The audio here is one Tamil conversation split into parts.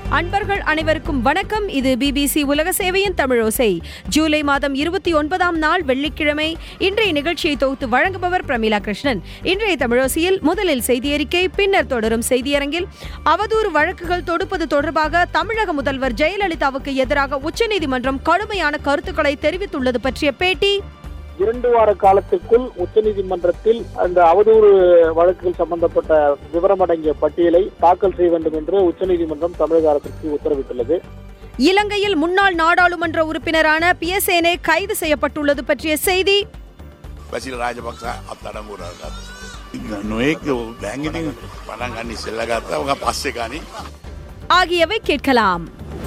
அன்பர்கள் அனைவருக்கும் வணக்கம் இது பிபிசி உலக சேவையின் தமிழோசை ஜூலை மாதம் இருபத்தி ஒன்பதாம் நாள் வெள்ளிக்கிழமை இன்றைய நிகழ்ச்சியை தொகுத்து வழங்குபவர் பிரமிளா கிருஷ்ணன் இன்றைய தமிழோசையில் முதலில் செய்தி அறிக்கை பின்னர் தொடரும் செய்தியரங்கில் அவதூறு வழக்குகள் தொடுப்பது தொடர்பாக தமிழக முதல்வர் ஜெயலலிதாவுக்கு எதிராக உச்சநீதிமன்றம் கடுமையான கருத்துக்களை தெரிவித்துள்ளது பற்றிய பேட்டி இரண்டு வார காலத்திற்குள் உச்சநீதிமன்றத்தில் அந்த அவதூறு வழக்குகள் சம்பந்தப்பட்ட விவரம் அடங்கிய பட்டியலை தாக்கல் செய்ய வேண்டும் என்று உச்சநீதிமன்றம் தமிழக அரசுக்கு உத்தரவிட்டுள்ளது இலங்கையில் முன்னாள் நாடாளுமன்ற உறுப்பினரான பியசேனே கைது செய்யப்பட்டுள்ளது பற்றிய செய்தி බැසිල රාජපක්ෂ අත්අඩංගුවට නොයෙක් දැන්ගිතින් පටන් ගන්න ඉස්සෙල්ල ගත්තා ඔක පස්සෙ ගනි ஆகியவை கேட்கலாம்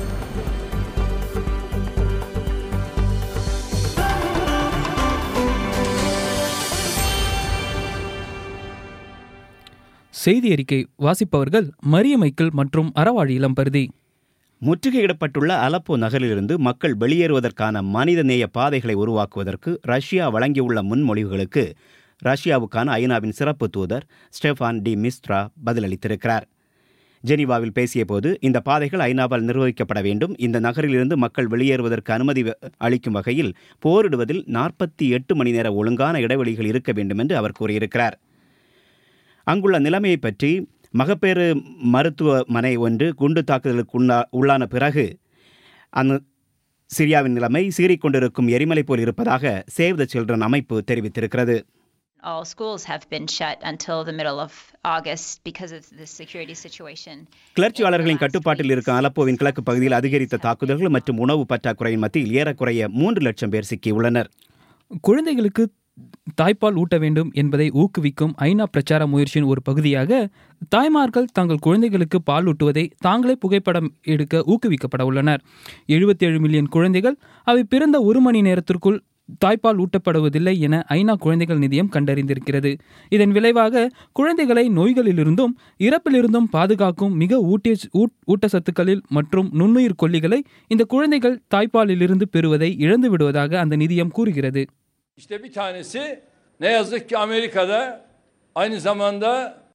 செய்தி அறிக்கை வாசிப்பவர்கள் மரிய மைக்கேல் மற்றும் அறவாழி இளம்பருதி முற்றுகையிடப்பட்டுள்ள அலப்போ நகரிலிருந்து மக்கள் வெளியேறுவதற்கான மனிதநேய பாதைகளை உருவாக்குவதற்கு ரஷ்யா வழங்கியுள்ள முன்மொழிவுகளுக்கு ரஷ்யாவுக்கான ஐநாவின் சிறப்பு தூதர் ஸ்டெஃபான் டி மிஸ்ட்ரா பதிலளித்திருக்கிறார் ஜெனீவாவில் பேசியபோது இந்த பாதைகள் ஐநாவால் நிர்வகிக்கப்பட வேண்டும் இந்த நகரிலிருந்து மக்கள் வெளியேறுவதற்கு அனுமதி வ- அளிக்கும் வகையில் போரிடுவதில் நாற்பத்தி எட்டு மணி நேர ஒழுங்கான இடைவெளிகள் இருக்க வேண்டும் என்று அவர் கூறியிருக்கிறார் அங்குள்ள நிலைமையை பற்றி மகப்பேறு மருத்துவமனை ஒன்று குண்டு தாக்குதலுக்கு உண்ணா உள்ளான பிறகு அந்த சிரியாவின் நிலைமை சீறிக்கொண்டிருக்கும் எரிமலை போல் இருப்பதாக சேவ் த சில்ட்ரன் அமைப்பு தெரிவித்திருக்கிறது All schools have been shut until the middle of August because of the security situation. கிளர்ச்சியாளர்களின் கட்டுப்பாட்டில் இருக்கும் அலப்போவின் கிழக்கு பகுதியில் அதிகரித்த தாக்குதல்கள் மற்றும் உணவு பற்றாக்குறையின் மத்தியில் ஏறக்குறைய மூன்று லட்சம் பேர் சிக்கியுள்ளனர் குழந்தைகளுக்கு தாய்ப்பால் ஊட்ட வேண்டும் என்பதை ஊக்குவிக்கும் ஐநா பிரச்சார முயற்சியின் ஒரு பகுதியாக தாய்மார்கள் தங்கள் குழந்தைகளுக்கு பால் ஊட்டுவதை தாங்களே புகைப்படம் எடுக்க ஊக்குவிக்கப்பட உள்ளனர் 77 மில்லியன் குழந்தைகள் அவை பிறந்த ஒரு மணி நேரத்திற்குள் தாய்ப்பால் ஊட்டப்படுவதில்லை என ஐநா குழந்தைகள் நிதியம் கண்டறிந்திருக்கிறது இதன் விளைவாக குழந்தைகளை நோய்களிலிருந்தும் இறப்பிலிருந்தும் பாதுகாக்கும் மிக ஊட்டிய ஊட்- ஊட்டச்சத்துக்களில் மற்றும் நுண்ணுயிர் கொல்லிகளை இந்த குழந்தைகள் தாய்ப்பாலிலிருந்து பெறுவதை இழந்து விடுவதாக அந்த நிதியம் கூறுகிறது İşte bir tanesi ne yazık ki Amerika'da aynı zamanda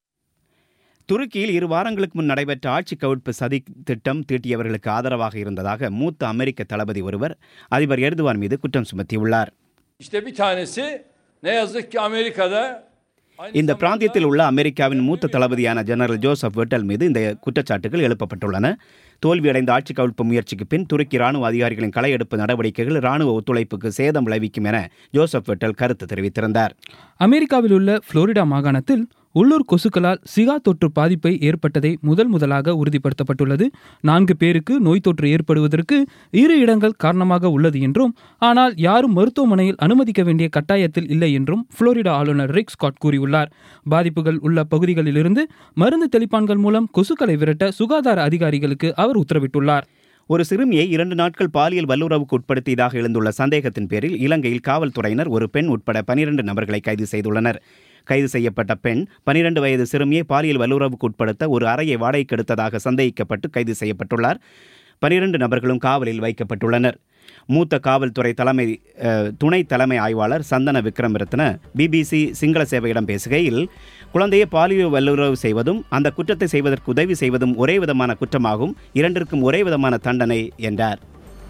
துருக்கியில் இரு வாரங்களுக்கு முன் நடைபெற்ற ஆட்சி கவிழ்ப்பு சதி திட்டம் தீட்டியவர்களுக்கு ஆதரவாக இருந்ததாக மூத்த அமெரிக்க தளபதி ஒருவர் அதிபர் எர்துவான் மீது குற்றம் சுமத்தியுள்ளார் işte bir tanesi ne yazık ki Amerika'da aynı இந்த zamanda பிராந்தியத்தில் உள்ள அமெரிக்காவின் மூத்த தளபதியான ஜெனரல் ஜோசப் வெட்டல் மீது இந்த குற்றச்சாட்டுகள் எழுப்பப்பட்டுள்ளன தோல்வியடைந்த ஆட்சி கவிழ்ப்பு முயற்சிக்கு பின் துருக்கி ராணுவ அதிகாரிகளின் களையெடுப்பு நடவடிக்கைகள் ராணுவ ஒத்துழைப்புக்கு சேதம் விளைவிக்கும் என ஜோசப் வெட்டல் கருத்து தெரிவித்திருந்தார் அமெரிக்காவில் உள்ள புளோரிடா மாகாணத்தில் உள்ளூர் கொசுக்களால் சிகா தொற்று பாதிப்பை ஏற்பட்டதை முதல் முதலாக உறுதிப்படுத்தப்பட்டுள்ளது நான்கு பேருக்கு நோய் தொற்று ஏற்படுவதற்கு இரு இடங்கள் காரணமாக உள்ளது என்றும் ஆனால் யாரும் மருத்துவமனையில் அனுமதிக்க வேண்டிய கட்டாயத்தில் இல்லை என்றும் புளோரிடா ஆளுநர் ரிக் ஸ்காட் கூறியுள்ளார் பாதிப்புகள் உள்ள பகுதிகளிலிருந்து மருந்து தெளிப்பான்கள் மூலம் கொசுக்களை விரட்ட சுகாதார அதிகாரிகளுக்கு அவர் உத்தரவிட்டுள்ளார் ஒரு சிறுமியை இரண்டு நாட்கள் பாலியல் வல்லுறவுக்கு உட்படுத்தியதாக எழுந்துள்ள சந்தேகத்தின் பேரில் இலங்கையில் காவல்துறையினர் ஒரு பெண் உட்பட பனிரெண்டு நபர்களை கைது செய்துள்ளனர் கைது செய்யப்பட்ட பெண் பனிரெண்டு வயது சிறுமியை பாலியல் வல்லுறவுக்கு உட்படுத்த ஒரு அறையை வாடகைக்கு எடுத்ததாக சந்தேகிக்கப்பட்டு கைது செய்யப்பட்டுள்ளார் பனிரெண்டு நபர்களும் காவலில் வைக்கப்பட்டுள்ளனர் மூத்த காவல்துறை தலைமை அஹ், துணை தலைமை ஆய்வாளர் சந்தன விக்ரமரத்ன பிபிசி சிங்கள சேவையிடம் பேசுகையில் குழந்தையை பாலியல் வல்லுறவு செய்வதும் அந்த குற்றத்தை செய்வதற்கு உதவி செய்வதும் ஒரே விதமான குற்றமாகும் இரண்டிற்கும் ஒரே விதமான தண்டனை என்றார்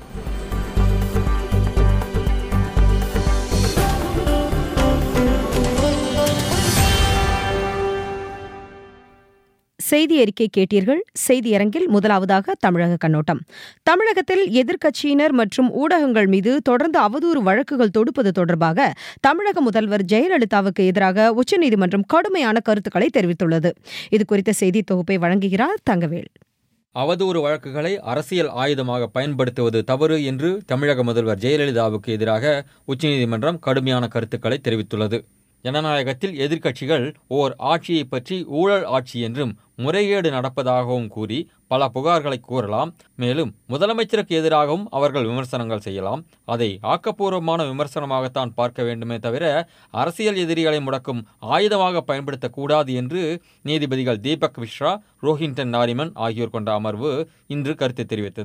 செய்தி அறிக்கை கேட்டீர்கள் செய்தியரங்கில் முதலாவதாக தமிழக கண்ணோட்டம் தமிழகத்தில் எதிர்க்கட்சியினர் மற்றும் ஊடகங்கள் மீது தொடர்ந்து அவதூறு வழக்குகள் தொடுப்பது தொடர்பாக தமிழக முதல்வர் ஜெயலலிதாவுக்கு எதிராக உச்சநீதிமன்றம் கடுமையான கருத்துக்களை தெரிவித்துள்ளது இது குறித்த செய்தி தொகுப்பை வழங்குகிறார் தங்கவேல் அவதூறு வழக்குகளை அரசியல் ஆயுதமாக பயன்படுத்துவது தவறு என்று தமிழக முதல்வர் ஜெயலலிதாவுக்கு எதிராக உச்சநீதிமன்றம் கடுமையான கருத்துக்களை தெரிவித்துள்ளது ஜனநாயகத்தில் எதிர்க்கட்சிகள் ஓர் ஆட்சியை பற்றி ஊழல் ஆட்சி என்றும் முறைகேடு நடப்பதாகவும் கூறி பல புகார்களை கூறலாம் மேலும் முதலமைச்சருக்கு எதிராகவும் அவர்கள் விமர்சனங்கள் செய்யலாம் அதை ஆக்கப்பூர்வமான விமர்சனமாகத்தான் பார்க்க வேண்டுமே தவிர அரசியல் எதிரிகளை முடக்கும் ஆயுதமாக பயன்படுத்தக்கூடாது என்று நீதிபதிகள் தீபக் மிஸ்ரா ரோஹின்டன் நாரிமன் ஆகியோர் கொண்ட அமர்வு இன்று கருத்து தெரிவித்தது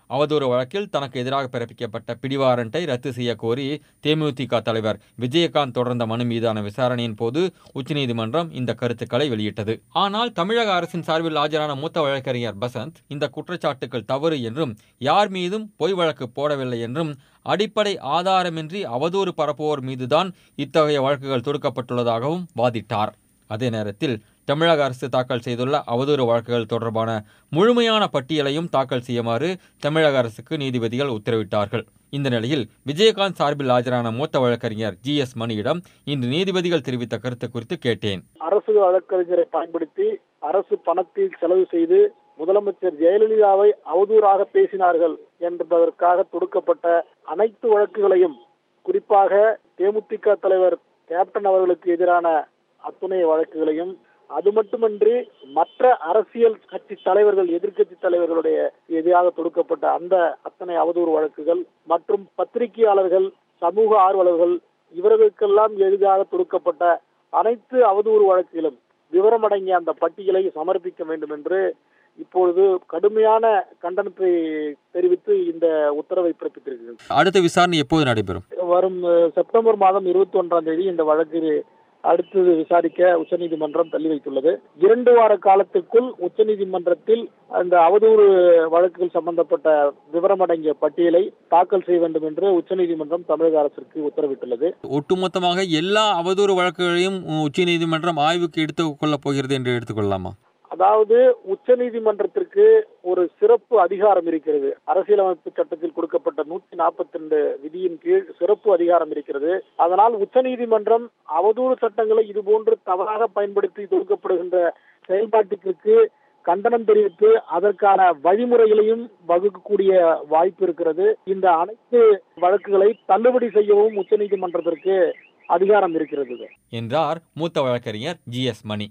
அவதூறு வழக்கில் தனக்கு எதிராக பிறப்பிக்கப்பட்ட பிடிவாரண்டை ரத்து செய்ய கோரி தேமுதிக தலைவர் விஜயகாந்த் தொடர்ந்த மனு மீதான விசாரணையின் போது உச்சநீதிமன்றம் இந்த கருத்துக்களை வெளியிட்டது ஆனால் தமிழக அரசின் சார்பில் ஆஜரான மூத்த வழக்கறிஞர் பசந்த் இந்த குற்றச்சாட்டுகள் தவறு என்றும் யார் மீதும் பொய் வழக்கு போடவில்லை என்றும் அடிப்படை ஆதாரமின்றி அவதூறு பரப்புவோர் மீதுதான் இத்தகைய வழக்குகள் தொடுக்கப்பட்டுள்ளதாகவும் வாதிட்டார் அதே நேரத்தில் தமிழக அரசு தாக்கல் செய்துள்ள அவதூறு வழக்குகள் தொடர்பான முழுமையான பட்டியலையும் தாக்கல் செய்யுமாறு தமிழக அரசுக்கு நீதிபதிகள் உத்தரவிட்டார்கள் இந்த நிலையில் விஜயகாந்த் சார்பில் ஆஜரான மூத்த வழக்கறிஞர் ஜி எஸ் மணியிடம் இன்று நீதிபதிகள் தெரிவித்த கருத்து குறித்து கேட்டேன் அரசு வழக்கறிஞரை பயன்படுத்தி அரசு பணத்தில் செலவு செய்து முதலமைச்சர் ஜெயலலிதாவை அவதூறாக பேசினார்கள் என்பதற்காக தொடுக்கப்பட்ட அனைத்து வழக்குகளையும் குறிப்பாக தேமுதிக தலைவர் கேப்டன் அவர்களுக்கு எதிரான அத்துணை வழக்குகளையும் அது மட்டுமன்றி மற்ற அரசியல் கட்சி தலைவர்கள் எதிர்க்கட்சி தலைவர்களுடைய எதிராக தொடுக்கப்பட்ட அந்த அத்தனை அவதூறு வழக்குகள் மற்றும் பத்திரிகையாளர்கள் சமூக ஆர்வலர்கள் இவர்களுக்கெல்லாம் எதிராக தொடுக்கப்பட்ட அனைத்து அவதூறு வழக்குகளும் விவரமடங்கிய அந்த பட்டியலை சமர்ப்பிக்க வேண்டும் என்று இப்பொழுது கடுமையான கண்டனத்தை தெரிவித்து இந்த உத்தரவை பிறப்பித்திருக்கிறது அடுத்த விசாரணை எப்போது நடைபெறும் வரும் அஹ், செப்டம்பர் மாதம் இருபத்தி ஒன்றாம் தேதி இந்த வழக்கு அடுத்தது விசாரிக்க உச்சநீதிமன்றம் தள்ளி வைத்துள்ளது இரண்டு வார காலத்திற்குள் உச்சநீதிமன்றத்தில் அந்த அவதூறு வழக்குகள் சம்பந்தப்பட்ட விவரமடங்கிய பட்டியலை தாக்கல் செய்ய வேண்டும் என்று உச்சநீதிமன்றம் தமிழக அரசிற்கு உத்தரவிட்டுள்ளது ஒட்டுமொத்தமாக எல்லா அவதூறு வழக்குகளையும் உச்சநீதிமன்றம் ஆய்வுக்கு எடுத்துக் கொள்ளப் போகிறது என்று எடுத்துக்கொள்ளலாமா அதாவது உச்சநீதிமன்றத்திற்கு ஒரு சிறப்பு அதிகாரம் இருக்கிறது அரசியலமைப்பு சட்டத்தில் கொடுக்கப்பட்ட நூத்தி நாற்பத்தி ரெண்டு விதியின் கீழ் சிறப்பு அதிகாரம் இருக்கிறது அதனால் உச்சநீதிமன்றம் அவதூறு சட்டங்களை இதுபோன்று தவறாக பயன்படுத்தி தொடுக்கப்படுகின்ற செயல்பாட்டுக்கு கண்டனம் தெரிவித்து அதற்கான வழிமுறைகளையும் வகுக்கக்கூடிய வாய்ப்பு இருக்கிறது இந்த அனைத்து வழக்குகளை தள்ளுபடி செய்யவும் உச்சநீதிமன்றத்திற்கு அதிகாரம் இருக்கிறது என்றார் மூத்த வழக்கறிஞர் G S Mani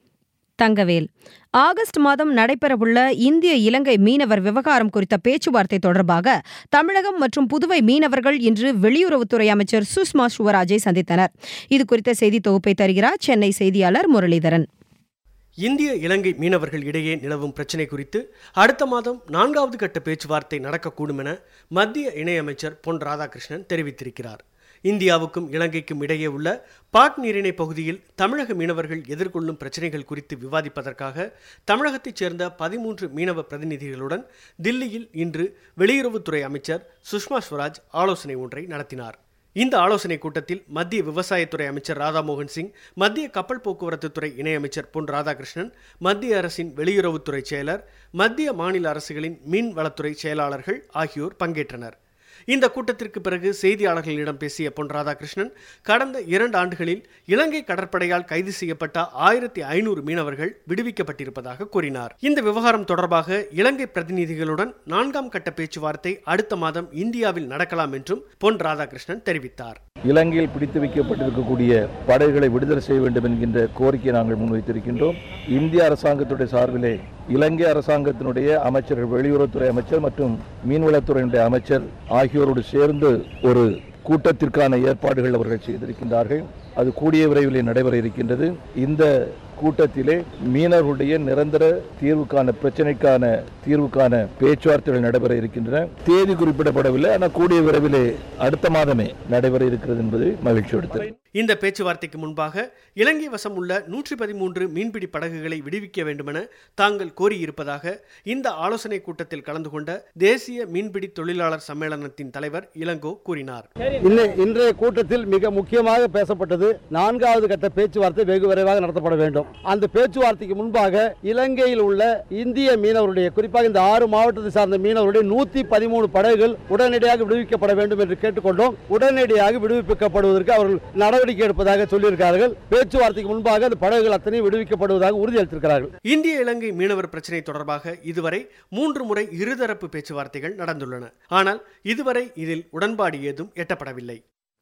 Thangavel August மாதம் நடைபெறவுள்ள இந்திய இலங்கை மீனவர் விவகாரம் குறித்த பேச்சுவார்த்தை தொடர்பாக தமிழகம் மற்றும் புதுவை மீனவர்கள் இன்று வெளியுறவுத்துறை அமைச்சர் சுஷ்மா சுவராஜை சந்தித்தனர் இது குறித்த செய்தி தொகுப்பை தருகிறார் சென்னை செய்தியாளர் முரளிதரன் இந்திய இலங்கை மீனவர்கள் இடையே நிலவும் பிரச்சினை குறித்து அடுத்த மாதம் நான்காவது கட்ட பேச்சுவார்த்தை நடக்கக்கூடும் என மத்திய இணையமைச்சர் பொன் ராதாகிருஷ்ணன் தெரிவித்திருக்கிறார் இந்தியாவுக்கும் இலங்கைக்கும் இடையே உள்ள பாக் நீரிணை பகுதியில் தமிழக மீனவர்கள் எதிர்கொள்ளும் பிரச்சனைகள் குறித்து விவாதிப்பதற்காக தமிழகத்தைச் சேர்ந்த பதிமூன்று மீனவ பிரதிநிதிகளுடன் தில்லியில் இன்று வெளியுறவுத்துறை அமைச்சர் சுஷ்மா ஸ்வராஜ் ஆலோசனை ஒன்றை நடத்தினார் இந்த ஆலோசனைக் கூட்டத்தில் மத்திய விவசாயத்துறை அமைச்சர் ராதாமோகன் சிங் மத்திய கப்பல் போக்குவரத்து துறை இணையமைச்சர் பொன் ராதாகிருஷ்ணன் மத்திய அரசின் வெளியுறவுத்துறை செயலர் மத்திய மாநில அரசுகளின் மீன் வளத்துறை செயலாளர்கள் ஆகியோர் பங்கேற்றனர் இந்த கூட்டத்திற்கு பிறகு செய்தியாளர்களிடம் பேசிய பொன் ராதாகிருஷ்ணன் கடந்த இரண்டு ஆண்டுகளில் இலங்கை கடற்படையால் கைது செய்யப்பட்ட ஆயிரத்தி ஐநூறு மீனவர்கள் விடுவிக்கப்பட்டிருப்பதாக கூறினார் இந்த விவகாரம் தொடர்பாக இலங்கை பிரதிநிதிகளுடன் நான்காம் கட்ட பேச்சுவார்த்தை அடுத்த மாதம் இந்தியாவில் நடக்கலாம் என்றும் பொன் ராதாகிருஷ்ணன் தெரிவித்தார் இலங்கையில் பிடித்து வைக்கப்பட்டிருக்கக்கூடிய படைகளை விடுதலை செய்ய வேண்டும் என்கின்ற கோரிக்கையை நாங்கள் முன்வைத்திருக்கின்றோம் இந்திய அரசாங்கத்துடைய சார்பிலே இலங்கை அரசாங்கத்தினுடைய அமைச்சர்கள் வெளியுறவுத்துறை அமைச்சர் மற்றும் மீன்வளத்துறையினுடைய அமைச்சர் ஆகியோரோடு சேர்ந்து ஒரு கூட்டத்திற்கான ஏற்பாடுகள் அவர்கள் செய்திருக்கின்றார்கள் அது கூடிய விரைவில் நடைபெற இருக்கின்றது இந்த கூட்டத்திலே மீனவர்களுடைய நிரந்தர தீர்வுக்கான பிரச்சனைக்கான தீர்வுக்கான பேச்சுவார்த்தைகள் நடைபெற இருக்கின்றன தேதி குறிப்பிடப்படவில்லை ஆனால் கூடிய விரைவிலே அடுத்த மாதமே நடைபெற இருக்கிறது என்பது மகிழ்ச்சி எடுத்தது இந்த பேச்சுவார்த்தைக்கு முன்பாக இலங்கை வசம் உள்ள நூற்றி பதிமூன்று மீன்பிடி படகுகளை விடுவிக்க வேண்டுமென தாங்கள் கோரியிருப்பதாக இந்த ஆலோசனை கூட்டத்தில் கலந்து கொண்ட தேசிய மீன்பிடி தொழிலாளர் சம்மேளனத்தின் தலைவர் இளங்கோ கூறினார் இன்றைய கூட்டத்தில் மிக முக்கியமாக பேசப்பட்டது நான்காவது கட்ட பேச்சுவார்த்தை வெகு விரைவாக நடத்தப்பட வேண்டும் அந்த பேச்சுவார்த்தைக்கு முன்பாக இலங்கையில் உள்ள இந்திய மீனவருடைய குறிப்பாக இந்த ஆறு மாவட்டத்தை சார்ந்த மீனவருடைய நூத்தி பதிமூணு படகுகள் உடனடியாக விடுவிக்கப்பட வேண்டும் என்று கேட்டுக்கொண்டோம் உடனடியாக விடுவிக்கப்படுவதற்கு அவர்கள் நடவடிக்கை எடுப்பதாக சொல்லியிருக்கிறார்கள் பேச்சுவார்த்தைக்கு முன்பாக அந்த படகுகள் அத்தனை விடுவிக்கப்படுவதாக உறுதியளித்திருக்கிறார்கள் இந்திய இலங்கை மீனவர் பிரச்சினை தொடர்பாக இதுவரை மூன்று முறை இருதரப்பு பேச்சுவார்த்தைகள் நடந்துள்ளன ஆனால் இதுவரை இதில் உடன்பாடு ஏதும் எட்டப்படவில்லை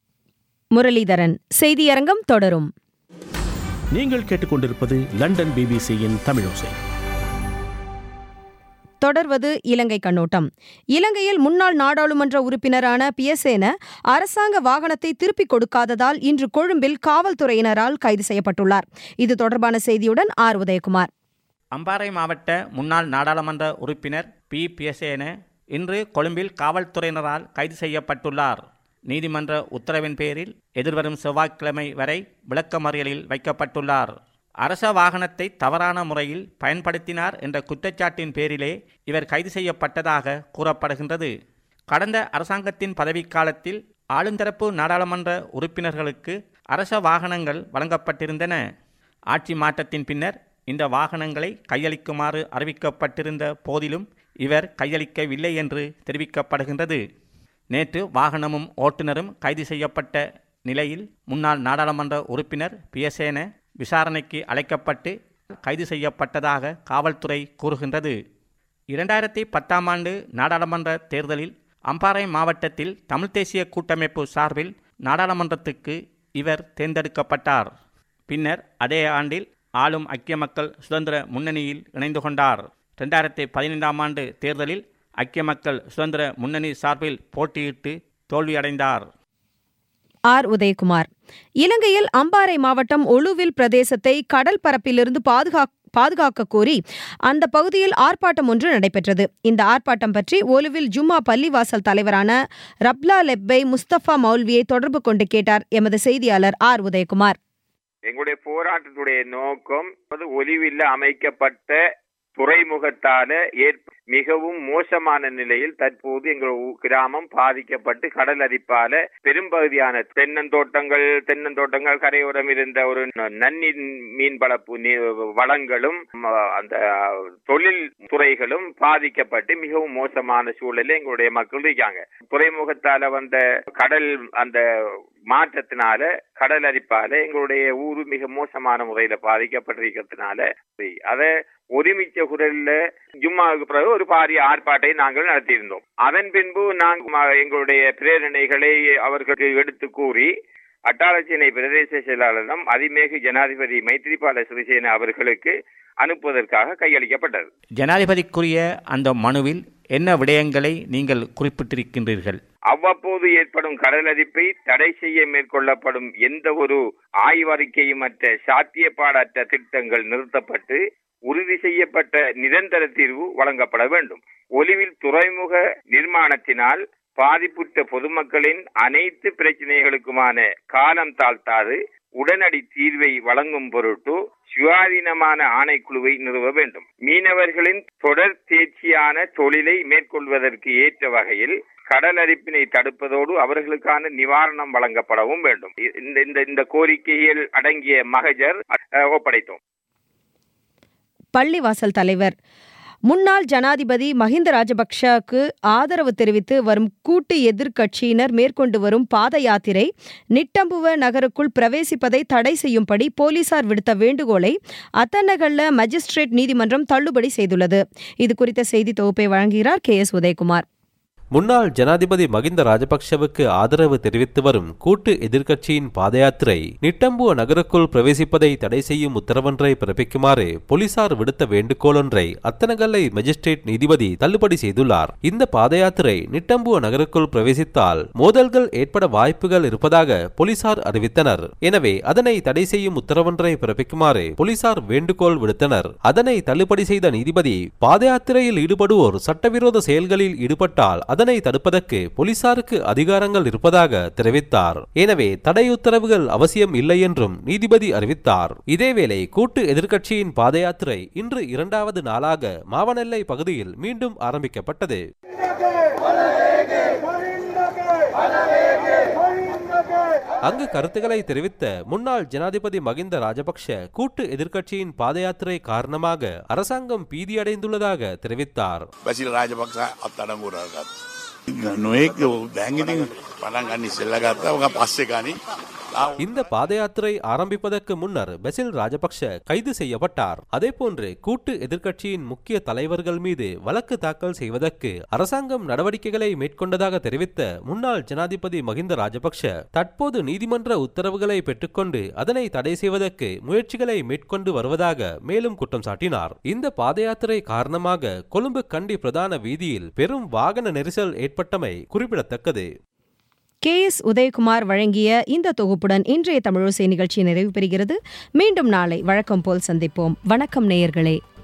முரளிதரன் செய்தியரங்கம் தொடரும் நீங்கள் கேட்டுக்கொண்டிருப்பது லண்டன் பிபிசியின் தமிழோசை தொடர்வது இலங்கை கண்ணோட்டம் இலங்கையில் முன்னாள் நாடாளுமன்ற உறுப்பினரான பியசேன அரசாங்க வாகனத்தை திருப்பிக் கொடுக்காததால் இன்று கொழும்பில் காவல்துறையினரால் கைது செய்யப்பட்டுள்ளார் இது தொடர்பான செய்தியுடன் ஆர் உதயகுமார் அம்பாறை மாவட்ட முன்னாள் நாடாளுமன்ற உறுப்பினர் பி பியசேன இன்று கொழும்பில் காவல்துறையினரால் கைது செய்யப்பட்டுள்ளார் நீதிமன்ற உத்தரவின் பேரில் எதிர்வரும் செவ்வாய்க்கிழமை வரை விளக்கமறியலில் வைக்கப்பட்டுள்ளார் அரச வாகனத்தை தவறான முறையில் பயன்படுத்தினார் என்ற குற்றச்சாட்டின் பேரிலே இவர் கைது செய்யப்பட்டதாக கூறப்படுகின்றது கடந்த அரசாங்கத்தின் பதவிக்காலத்தில் ஆளுந்தரப்பு நாடாளுமன்ற உறுப்பினர்களுக்கு அரச வாகனங்கள் வழங்கப்பட்டிருந்தன ஆட்சி மாற்றத்தின் பின்னர் இந்த வாகனங்களை கையளிக்குமாறு அறிவிக்கப்பட்டிருந்த போதிலும் இவர் கையளிக்கவில்லை என்று தெரிவிக்கப்படுகின்றது நேற்று வாகனமும் ஓட்டுநரும் கைது செய்யப்பட்ட நிலையில் முன்னாள் நாடாளுமன்ற உறுப்பினர் பியசேன விசாரணைக்கு அழைக்கப்பட்டு கைது செய்யப்பட்டதாக காவல்துறை கூறுகின்றது இரண்டாயிரத்தி பத்தாம் ஆண்டு நாடாளுமன்ற தேர்தலில் அம்பாறை மாவட்டத்தில் தமிழ் தேசிய கூட்டமைப்பு சார்பில் நாடாளுமன்றத்துக்கு இவர் தேர்ந்தெடுக்கப்பட்டார் பின்னர் அதே ஆண்டில் ஆளும் ஐக்கிய மக்கள் சுதந்திர முன்னணியில் இணைந்து கொண்டார் ரெண்டாயிரத்தி பதினைந்தாம் ஆண்டு தேர்தலில் ஐக்கிய மக்கள் சுதந்திர முன்னணி சார்பில் போட்டியிட்டு தோல்வியடைந்தார் ஆர் உதயகுமார் இலங்கையில் அம்பாறை மாவட்டம் ஒழுவில் பிரதேசத்தை கடல் பரப்பிலிருந்து பாதுகா பாதுகாக்க கோரி அந்த பகுதியில் ஆர்ப்பாட்டம் ஒன்று நடைபெற்றது இந்த ஆர்ப்பாட்டம் பற்றி ஒலுவில் ஜும்மா பள்ளிவாசல் தலைவரான ரப்லா லெப்பை முஸ்தபா மௌல்வியை தொடர்பு கொண்டு கேட்டார் எமது செய்தியாளர் ஆர் உதயகுமார் எங்களுடைய போராட்டத்துடைய நோக்கம் ஒலிவில் அமைக்கப்பட்ட துறைமுகத்தால ஏற்ப மிகவும் மோசமான நிலையில் தற்போது எங்கள் ஊ- கிராமம் பாதிக்கப்பட்டு கடல் அரிப்பால பெரும்பகுதியான தென்னந்தோட்டங்கள் தென்னந்தோட்டங்கள் கரையோரம் இருந்த ஒரு ந- நன்னி மீன் வளர்ப்பு நீ- வளங்களும் ம, அந்த தொழில் துறைகளும் பாதிக்கப்பட்டு மிகவும் மோசமான சூழலில் எங்களுடைய மக்கள் இருக்காங்க துறைமுகத்தால வந்த கடல் அந்த மாற்றத்தினால கடல் அரிப்பால எங்களுடைய ஊரு மிக மோசமான முறையில பாதிக்கப்பட்டிருக்கிறதுனால அதை ஒருமிச்ச குரல்ல ஜும்மாவுக்கு பிறகு ஒரு பாரிய ஆர்ப்பாட்டை நாங்கள் நடத்தியிருந்தோம் அதன் பின்பு நாங்கள் எங்களுடைய பிரேரணைகளை அவர்களுக்கு எடுத்து கூறி அட்டாளச்சேனை பிரதேச செயலாளரிடம் அதிமேகு ஜனாதிபதி மைத்ரிபால சிறிசேன அவர்களுக்கு அனுப்புவதற்காக கையளிக்கப்பட்டது ஜனாதிபதிக்குரிய அந்த மனுவில் என்ன விடயங்களை நீங்கள் குறிப்பிட்டிருக்கின்றீர்கள் அவ்வப்போது ஏற்படும் கடலரிப்பை தடை செய்ய மேற்கொள்ளப்படும் எந்த ஒரு ஆய்வறிக்கையுமற்ற சாத்தியப்பாடற்ற திட்டங்கள் நிறுத்தப்பட்டு உறுதி செய்யப்பட்ட நிரந்தர தீர்வு வழங்கப்பட வேண்டும் ஒலிவில் துறைமுக நிர்மாணத்தினால் பாதிப்புற்ற பொதுமக்களின் அனைத்து பிரச்சனைகளுக்குமான காலம் தாழ்த்தாது உடனடி தீர்வை வழங்கும் பொருட்டு சுயாதீனமான ஆணைக்குழுவை நிறுவ வேண்டும் மீனவர்களின் தொடர் தேர்ச்சியான தொழிலை மேற்கொள்வதற்கு ஏற்ற வகையில் கடல் அரிப்பினை தடுப்பதோடு அவர்களுக்கான நிவாரணம் வழங்கப்படவும் வேண்டும் இந்த இந்த இந்த கோரிக்கையில் அடங்கிய மகஜர் அஹ், ஒப்படைத்தோம் பள்ளிவாசல் தலைவர் முன்னாள் ஜனாதிபதி மஹிந்த ராஜபக்ஷவுக்கு ஆதரவு தெரிவித்து வரும் கூட்டு எதிர்க்கட்சியினர் மேற்கொண்டு வரும் பாத யாத்திரை நிட்டம்புவ நகருக்குள் பிரவேசிப்பதை தடை செய்யும்படி போலீசார் விடுத்த வேண்டுகோளை அத்தநகல்ல மஜிஸ்ட்ரேட் நீதிமன்றம் தள்ளுபடி செய்துள்ளது இது குறித்த செய்தி தொகுப்பை வழங்குகிறார் கே எஸ் உதயகுமார் முன்னாள் ஜனாதிபதி மகிந்த ராஜபக்ஷவுக்கு ஆதரவு தெரிவித்து வரும் கூட்டு எதிர்க்கட்சியின் பாதயாத்திரை நிட்டம்புவ நகருக்குள் பிரவேசிப்பதை தடை செய்யும் உத்தரவொன்றை பிறப்பிக்குமாறு போலீசார் விடுத்த வேண்டுகோளொன்றை அத்தனகல்லை மஜிஸ்ட்ரேட் நீதிபதி தள்ளுபடி செய்துள்ளார் இந்த பாதயாத்திரை நிட்டம்புவ நகருக்குள் பிரவேசித்தால் மோதல்கள் ஏற்பட வாய்ப்புகள் இருப்பதாக போலீசார் அறிவித்தனர் எனவே அதனை தடை செய்யும் உத்தரவொன்றை பிறப்பிக்குமாறு போலீசார் வேண்டுகோள் விடுத்தனர் அதனை தள்ளுபடி செய்த நீதிபதி பாதயாத்திரையில் ஈடுபடுவோர் சட்டவிரோத செயல்களில் ஈடுபட்டால் அதனை தடுப்பதற்கு போலீசாருக்கு அதிகாரங்கள் இருப்பதாக தெரிவித்தார் எனவே தடை உத்தரவுகள் அவசியம் இல்லை என்றும் நீதிபதி அறிவித்தார் இதேவேளை கூட்டு எதிர்க்கட்சியின் பாதயாத்திரை இன்று இரண்டாவது நாளாக மாவனெல்லை பகுதியில் மீண்டும் ஆரம்பிக்கப்பட்டது அங்கு கருத்துக்களை தெரிவித்த முன்னாள் ஜனாதிபதி மகிந்த ராஜபக்ஷ கூட்டு எதிர்க்கட்சியின் பாதயாத்திரை காரணமாக அரசாங்கம் பீதியடைந்துள்ளதாக தெரிவித்தார் බැසිල් රාජපක්ෂ අත්අඩංගුවට නොයෙක් දැන්ගිතින් පටන් ගන්න ඉස්සෙල්ල ගත්තා ඔක පස්සේ ගනි இந்த பாதயாத்திரை ஆரம்பிப்பதற்கு முன்னர் பெசில் ராஜபக்ஷ கைது செய்யப்பட்டார் அதேபோன்று கூட்டு எதிர்க்கட்சியின் முக்கிய தலைவர்கள் மீது வழக்கு தாக்கல் செய்வதற்கு அரசாங்கம் நடவடிக்கைகளை மேற்கொண்டதாக தெரிவித்த முன்னாள் ஜனாதிபதி மகிந்த ராஜபக்ஷ தற்போது நீதிமன்ற உத்தரவுகளை பெற்றுக்கொண்டு அதனை தடை செய்வதற்கு முயற்சிகளை மேற்கொண்டு வருவதாக மேலும் குற்றம் சாட்டினார் இந்த பாதயாத்திரை காரணமாக கொழும்பு கண்டி பிரதான வீதியில் பெரும் வாகன நெரிசல் ஏற்பட்டமை குறிப்பிடத்தக்கது கே எஸ் உதயகுமார் வழங்கிய இந்த தொகுப்புடன் இன்றைய தமிழோசை நிகழ்ச்சி நிறைவு பெறுகிறது மீண்டும் நாளை வழக்கம் போல் சந்திப்போம் வணக்கம் நேயர்களே